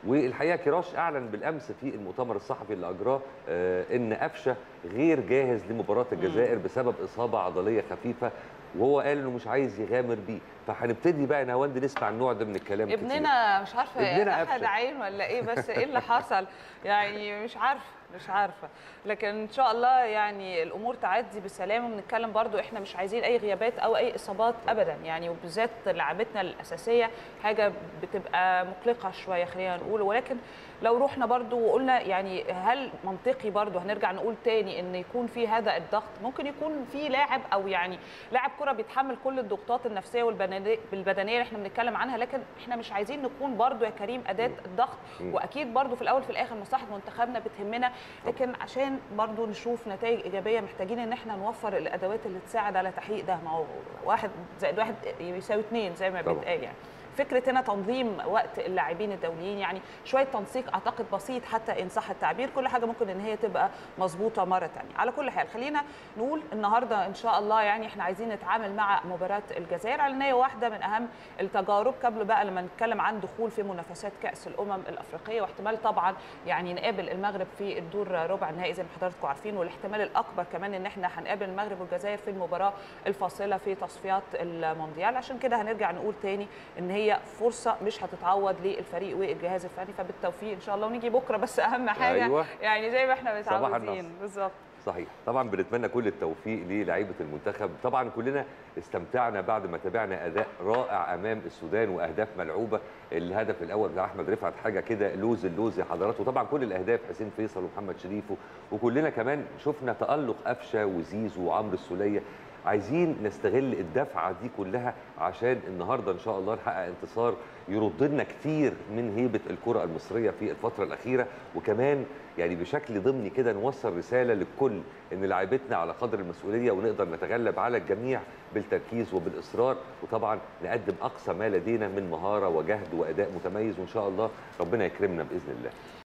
والحقيقه كيراش اعلن بالامس في المؤتمر الصحفي اللي اجراه آه، ان قفشه غير جاهز لمباراه الجزائر بسبب اصابه عضليه خفيفه وهو قال انه مش عايز يغامر بيه فهنبتدي بقى يا نهاوند نسمع النوع ده من الكلام كتير. ابننا مش عارفه ابننا احد قفشة. عين ولا ايه بس ايه اللي حصل يعني مش عارفه مش عارفه لكن ان شاء الله يعني الامور تعدي بسلام وبنتكلم برضو احنا مش عايزين اي غيابات او اي اصابات ابدا يعني وبالذات لعبتنا الاساسيه حاجه بتبقى مقلقه شويه خلينا نقول ولكن لو رحنا برضو وقلنا يعني هل منطقي برضو هنرجع نقول تاني ان يكون في هذا الضغط ممكن يكون في لاعب او يعني لاعب كره بيتحمل كل الضغوطات النفسيه والبدنيه البدنيه اللي احنا بنتكلم عنها لكن احنا مش عايزين نكون برضو يا كريم اداه الضغط مم. واكيد برضو في الاول في الاخر مصلحه منتخبنا بتهمنا لكن عشان برضو نشوف نتائج ايجابيه محتاجين ان احنا نوفر الادوات اللي تساعد على تحقيق ده ما هو واحد زائد واحد يساوي اثنين زي ما طبعا. بيتقال يعني فكره هنا تنظيم وقت اللاعبين الدوليين يعني شويه تنسيق اعتقد بسيط حتى ان صح التعبير كل حاجه ممكن ان هي تبقى مظبوطه مره ثانيه على كل حال خلينا نقول النهارده ان شاء الله يعني احنا عايزين نتعامل مع مباراه الجزائر على ان هي واحده من اهم التجارب قبل بقى لما نتكلم عن دخول في منافسات كاس الامم الافريقيه واحتمال طبعا يعني نقابل المغرب في الدور ربع النهائي زي ما حضراتكم عارفين والاحتمال الاكبر كمان ان احنا هنقابل المغرب والجزائر في المباراه الفاصله في تصفيات المونديال عشان كده هنرجع نقول تاني ان هي فرصه مش هتتعوض للفريق والجهاز الفني فبالتوفيق ان شاء الله ونيجي بكره بس اهم حاجه أيوة. يعني زي ما احنا صباح متعودين النصر. بالظبط صحيح طبعا بنتمنى كل التوفيق للاعيبه المنتخب طبعا كلنا استمتعنا بعد ما تابعنا اداء رائع امام السودان واهداف ملعوبه الهدف الاول بتاع احمد رفعت حاجه كده لوز اللوز يا حضرات وطبعا كل الاهداف حسين فيصل ومحمد شريف وكلنا كمان شفنا تالق قفشه وزيزو وعمرو السوليه عايزين نستغل الدفعه دي كلها عشان النهارده ان شاء الله نحقق انتصار يرد لنا كتير من هيبه الكره المصريه في الفتره الاخيره وكمان يعني بشكل ضمني كده نوصل رساله للكل ان لاعيبتنا على قدر المسؤوليه ونقدر نتغلب على الجميع بالتركيز وبالاصرار وطبعا نقدم اقصى ما لدينا من مهاره وجهد واداء متميز وان شاء الله ربنا يكرمنا باذن الله